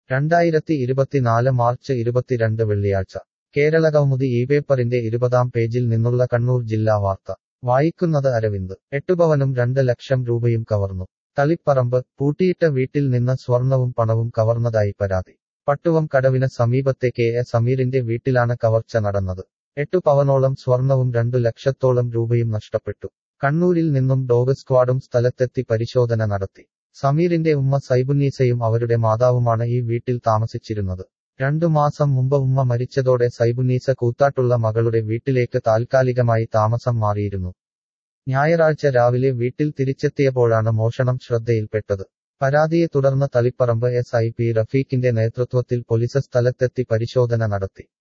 രണ്ടായിരത്തി ഇരുപത്തിനാല് മാർച്ച് ഇരുപത്തിരണ്ട് വെള്ളിയാഴ്ച കേരള കൗമുദി ഈ പേപ്പറിന്റെ ഇരുപതാം പേജിൽ നിന്നുള്ള കണ്ണൂർ ജില്ലാ വാർത്ത വായിക്കുന്നത് അരവിന്ദ് എട്ടുപവനും രണ്ട് ലക്ഷം രൂപയും കവർന്നു തളിപ്പറമ്പ് പൂട്ടിയിട്ട വീട്ടിൽ നിന്ന് സ്വർണവും പണവും കവർന്നതായി പരാതി പട്ടുവം കടവിന് സമീപത്തെ കെ എ സമീറിന്റെ വീട്ടിലാണ് കവർച്ച നടന്നത് എട്ടു പവനോളം സ്വർണവും രണ്ടു ലക്ഷത്തോളം രൂപയും നഷ്ടപ്പെട്ടു കണ്ണൂരിൽ നിന്നും ഡോഗ് സ്ക്വാഡും സ്ഥലത്തെത്തി പരിശോധന നടത്തി സമീറിന്റെ ഉമ്മ സൈബുന്നീസയും അവരുടെ മാതാവുമാണ് ഈ വീട്ടിൽ താമസിച്ചിരുന്നത് രണ്ടു മാസം മുമ്പ് ഉമ്മ മരിച്ചതോടെ സൈബുന്നീസ കൂത്താട്ടുള്ള മകളുടെ വീട്ടിലേക്ക് താൽക്കാലികമായി താമസം മാറിയിരുന്നു ഞായറാഴ്ച രാവിലെ വീട്ടിൽ തിരിച്ചെത്തിയപ്പോഴാണ് മോഷണം ശ്രദ്ധയിൽപ്പെട്ടത് പരാതിയെ തുടർന്ന് തളിപ്പറമ്പ് എസ് ഐ പി റഫീഖിന്റെ നേതൃത്വത്തിൽ പോലീസ് സ്ഥലത്തെത്തി പരിശോധന നടത്തി